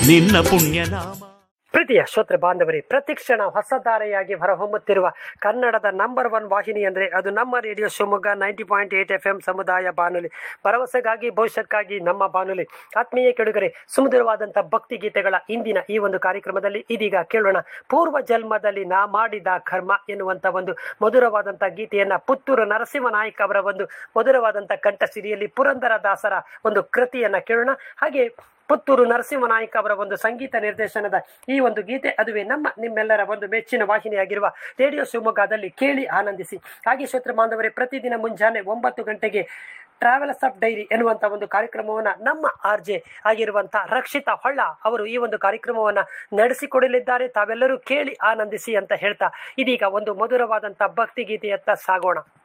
ನಿನ್ನ ಪುಣ್ಯನಾಮ ಪ್ರೀತಿಯ ಶ್ರೋತೃ ಬಾಂಧವರೇ ಪ್ರತಿಕ್ಷಣ ಹೊಸಧಾರೆಯಾಗಿ ಹೊರಹೊಮ್ಮುತ್ತಿರುವ ಕನ್ನಡದ ನಂಬರ್ ಒನ್ ವಾಹಿನಿ ಅಂದರೆ ಅದು ನಮ್ಮ radio Shivamogga ninety point eight F M ಸಮುದಾಯ ಬಾನುಲಿ ಭರವಸೆಗಾಗಿ ಭವಿಷ್ಯಕ್ಕಾಗಿ ನಮ್ಮ ಬಾನುಲಿ ಆತ್ಮೀಯ ಕೆಡುಗರೆ ಸುಮಧುರವಾದಂಥ ಭಕ್ತಿ ಗೀತೆಗಳ ಇಂದಿನ ಈ ಒಂದು ಕಾರ್ಯಕ್ರಮದಲ್ಲಿ ಇದೀಗ ಕೇಳೋಣ ಪೂರ್ವ ಜನ್ಮದಲ್ಲಿ ನಾ ಮಾಡಿದ ಕರ್ಮ ಎನ್ನುವಂಥ ಒಂದು ಮಧುರವಾದಂಥ ಗೀತೆಯನ್ನ ಪುತ್ತೂರು ನರಸಿಂಹ ನಾಯ್ಕ ಅವರ ಒಂದು ಮಧುರವಾದಂಥ ಕಂಠಸಿರಿಯಲ್ಲಿ ಪುರಂದರ ದಾಸರ ಒಂದು ಕೃತಿಯನ್ನ ಕೇಳೋಣ ಹಾಗೆ ಪುತ್ತೂರು ನರಸಿಂಹನಾಯ್ಕ ಅವರ ಒಂದು ಸಂಗೀತ ನಿರ್ದೇಶನದ ಈ ಒಂದು ಗೀತೆ ಅದುವೇ ನಮ್ಮ ನಿಮ್ಮೆಲ್ಲರ ಒಂದು ಮೆಚ್ಚಿನ ವಾಹಿನಿಯಾಗಿರುವ ರೇಡಿಯೋ ಶಿವಮೊಗ್ಗದಲ್ಲಿ ಕೇಳಿ ಆನಂದಿಸಿ ಹಾಗೆ ಶ್ರೋತೃ ಬಾಂಧವರೇ ಪ್ರತಿದಿನ ಮುಂಜಾನೆ ಒಂಬತ್ತು ಗಂಟೆಗೆ ಟ್ರಾವೆಲರ್ಸ್ ಆಫ್ ಡೈರಿ ಎನ್ನುವಂತ ಒಂದು ಕಾರ್ಯಕ್ರಮವನ್ನ ನಮ್ಮ ಆರ್ ಜೆ ಆಗಿರುವಂತಹ ರಕ್ಷಿತಾ ಹೊಳ್ಳ ಅವರು ಈ ಒಂದು ಕಾರ್ಯಕ್ರಮವನ್ನ ನಡೆಸಿಕೊಡಲಿದ್ದಾರೆ ತಾವೆಲ್ಲರೂ ಕೇಳಿ ಆನಂದಿಸಿ ಅಂತ ಹೇಳ್ತಾ ಇದೀಗ ಒಂದು ಮಧುರವಾದಂತಹ ಭಕ್ತಿ ಗೀತೆಯತ್ತ ಸಾಗೋಣ